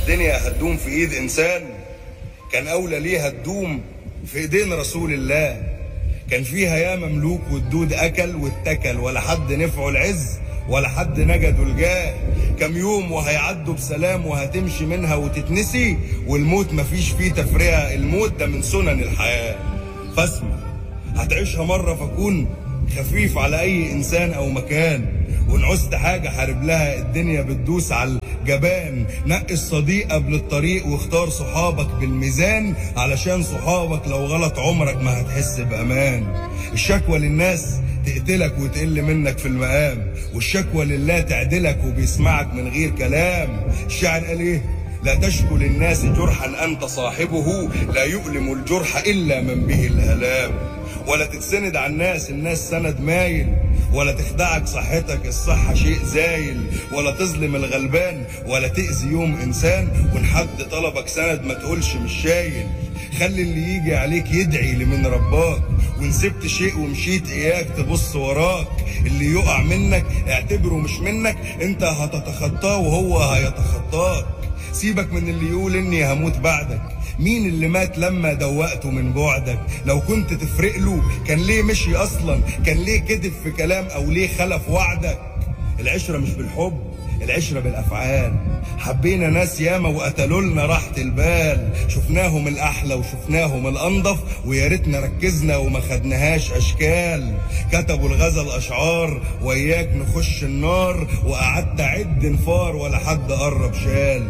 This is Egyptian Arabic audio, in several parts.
الدنيا هتدوم في ايد انسان كان اولى ليها تدوم في ايدين رسول الله كان فيها يا مملوك والدود اكل واتكل ولا حد نفعه العز ولا حد نجده الجاه كم يوم وهيعدوا بسلام وهتمشي منها وتتنسي والموت مفيش فيه تفرقة الموت ده من سنن الحياة فاسمع هتعيشها مرة فكون خفيف على أي إنسان أو مكان وإن عوزت حاجة حارب لها الدنيا بتدوس على الجبان نقي الصديق قبل الطريق واختار صحابك بالميزان علشان صحابك لو غلط عمرك ما هتحس بأمان الشكوى للناس تقتلك وتقل منك في المقام والشكوى لله تعدلك وبيسمعك من غير كلام الشاعر قال ايه لا تشكو للناس جرحا انت صاحبه لا يؤلم الجرح الا من به الالام ولا تتسند على الناس الناس سند مايل ولا تخدعك صحتك الصحة شيء زايل ولا تظلم الغلبان ولا تأذي يوم إنسان وإن حد طلبك سند ما تقولش مش شايل خلي اللي يجي عليك يدعي لمن رباك وإن سبت شيء ومشيت إياك تبص وراك اللي يقع منك اعتبره مش منك انت هتتخطاه وهو هيتخطاك سيبك من اللي يقول اني هموت بعدك مين اللي مات لما دوقته من بعدك لو كنت تفرق له كان ليه مشي اصلا كان ليه كذب في كلام او ليه خلف وعدك العشرة مش بالحب العشرة بالافعال حبينا ناس ياما وقتلوا لنا راحة البال شفناهم الاحلى وشفناهم الانضف ويا ريتنا ركزنا وما خدناهاش اشكال كتبوا الغزل اشعار وياك نخش النار وقعدت اعد نفار ولا حد قرب شال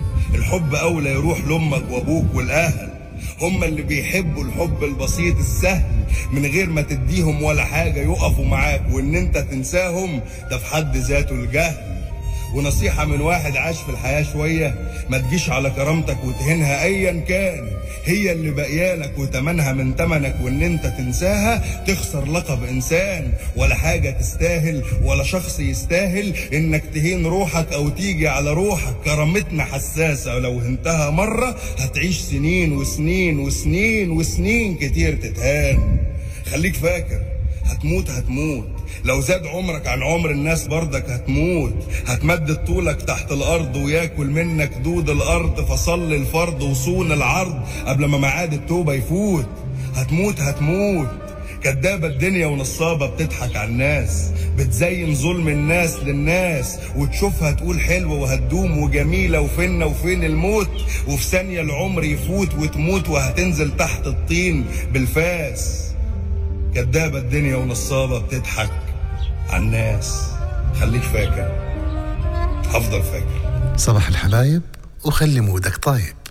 الحب اولى يروح لامك وابوك والاهل هم اللي بيحبوا الحب البسيط السهل من غير ما تديهم ولا حاجة يقفوا معاك وان انت تنساهم ده في حد ذاته الجهل ونصيحة من واحد عاش في الحياة شوية ما تجيش على كرامتك وتهينها ايا كان هي اللي باقيالك وتمنها من تمنك وان انت تنساها تخسر لقب انسان ولا حاجة تستاهل ولا شخص يستاهل انك تهين روحك او تيجي على روحك كرامتنا حساسة ولو هنتها مرة هتعيش سنين وسنين وسنين وسنين كتير تتهان خليك فاكر هتموت هتموت لو زاد عمرك عن عمر الناس برضك هتموت هتمدد طولك تحت الارض وياكل منك دود الارض فصل الفرض وصون العرض قبل ما ميعاد التوبه يفوت هتموت هتموت كدابة الدنيا ونصابة بتضحك على الناس بتزين ظلم الناس للناس وتشوفها تقول حلوة وهتدوم وجميلة وفينا وفين الموت وفي ثانية العمر يفوت وتموت وهتنزل تحت الطين بالفاس كدابة الدنيا ونصابة بتضحك على الناس خليك فاكر هفضل فاكر صباح الحبايب وخلي مودك طايب